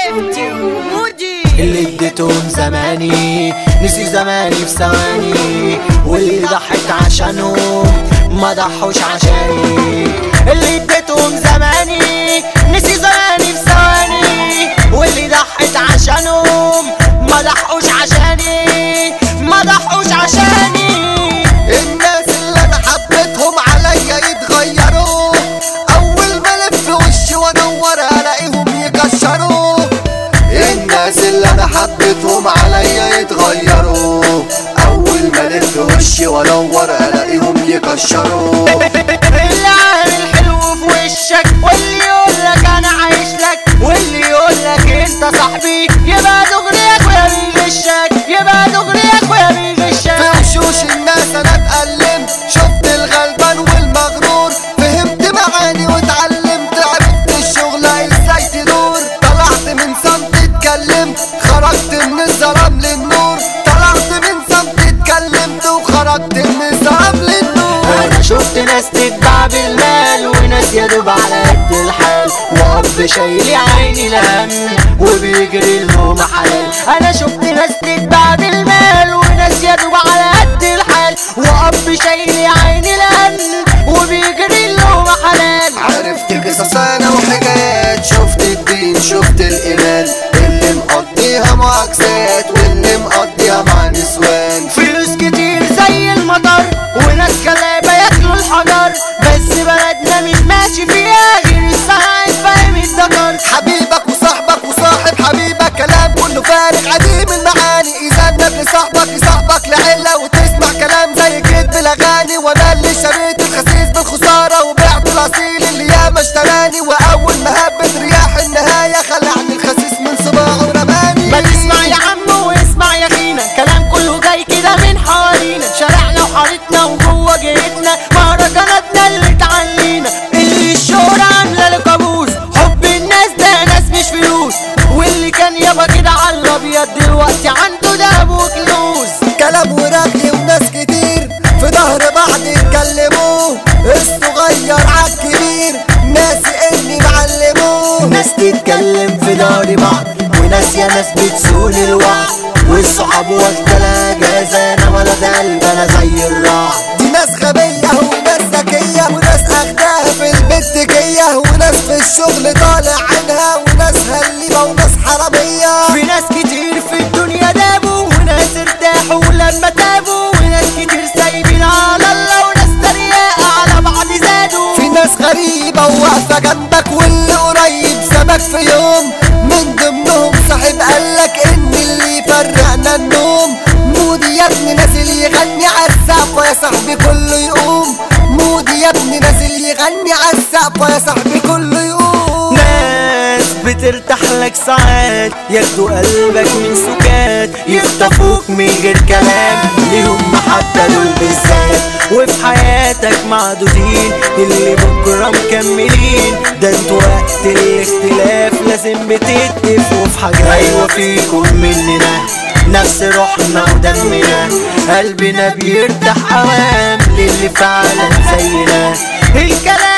فيفتي ومودي اللي اديتهم زماني نسي زماني في ثواني واللي ضحيت عشانهم ما ضحوش عشاني اللي اديتهم زماني نسي زماني في ثواني واللي ضحيت عشانهم ما ضحوش عشاني ما ضحوش عشاني الناس اللي انا حبيتهم عليا يتغيروا اول ما الف وشي وادور الاقيهم يكشروا الناس اللي انا حبيتهم عليا يتغيروا اول ما الف وشي وادور الاقيهم يكشروا اللي عامل حلو في وشك واللي يقول لك انا عايش لك واللي يقول لك انت صاحبي يبقى دغريك ويا بيغشك يبقى دغريك ويا بيغشك في وشوش الناس انا اتألمت شفت الغلبان والمغرور فهمت معاني واتعلمت عرفت الشغلة ازاي تدور طلعت من صمت اتكلمت خرجت من الظلام للنور طلعت من صمت اتكلمت وخرجت من الظلام للنور انا شفت ناس تتباع بالمال وناس يا دوب على قد الحال واب شايل يا عيني الهم وبيجري لهم حلال انا شفت ناس تتباع بالمال وناس يا دوب على قد الحال واب شايل يا عيني الهم وبيجري لهم حلال عرفت قصص انا وحكايات شفت الدين شفت الايمان اللي مقضيها معاكسات واللي مقضيها مع نسوان فلوس كتير زي المطر وناس كلابة ياكلوا الحجر بس بلدنا مش ماشي فيها غير الساعات فاهم الذكر حبيبك وصاحبك وصاحب حبيبك كلام كله فارغ عديم المعاني اذا النبل صاحبك يصاحبك لعله وتسمع كلام زي كدب الاغاني وانا اللي شريت الخسيس بالخساره وبعت الاصيل اللي ياما اشتراني واول ما هبت رياح النهايه خلعني الخسيس من صباعه ورماني ما تسمع يا عم واسمع يا خينا كلام كله جاي كده من حوالينا شارعنا وحارتنا وجوه جيتنا مهرجاناتنا اللي تعلينا اللي الشهرة عاملة له كابوس حب الناس ده ناس مش فلوس واللي كان يابا كده على الابيض دلوقتي عنده دهب وكنوز كلام ورغي وناس كتير في ظهر بعض يتكلموا الصغير عالكبير ناسي اني معلموه ناس تتكلم في دار بعض وناس يا ناس بتسول الوعد والصحاب واخدة الاجازة انا ولد قلب انا زي الرعد دي ناس غبية وناس ذكية وناس اخداها في البنتكية وناس في الشغل طالع عينها وناس هليبة وناس حرامية في ناس كتير في الدنيا دابوا وناس ارتاحوا لما تابوا وناس كتير سايبين على الله وناس تريقة على بعض زادوا في ناس غريبة وواقفة جنبك واللي قريب سابك في يوم من ضمنهم صاحب قالك ان اللي يفرقنا النوم مودي يا ابني نازل يغني عالسقف يا صاحبي كله يقوم مودي يا ابني نازل يغني عالسقف يا صاحبي كله يقوم ناس بترتاح لك ساعات ياخدوا قلبك من سكات يخطفوك من غير كلام ليهم محبة دول بالذات وفي حياتك معدودين اللي بكرة مكملين ده انتوا وقت الاختلاف لازم بتتفقوا في حاجات ايوه فيكم مننا نفس روحنا ودمنا قلبنا بيرتاح اوام للي فعلا زينا الكلام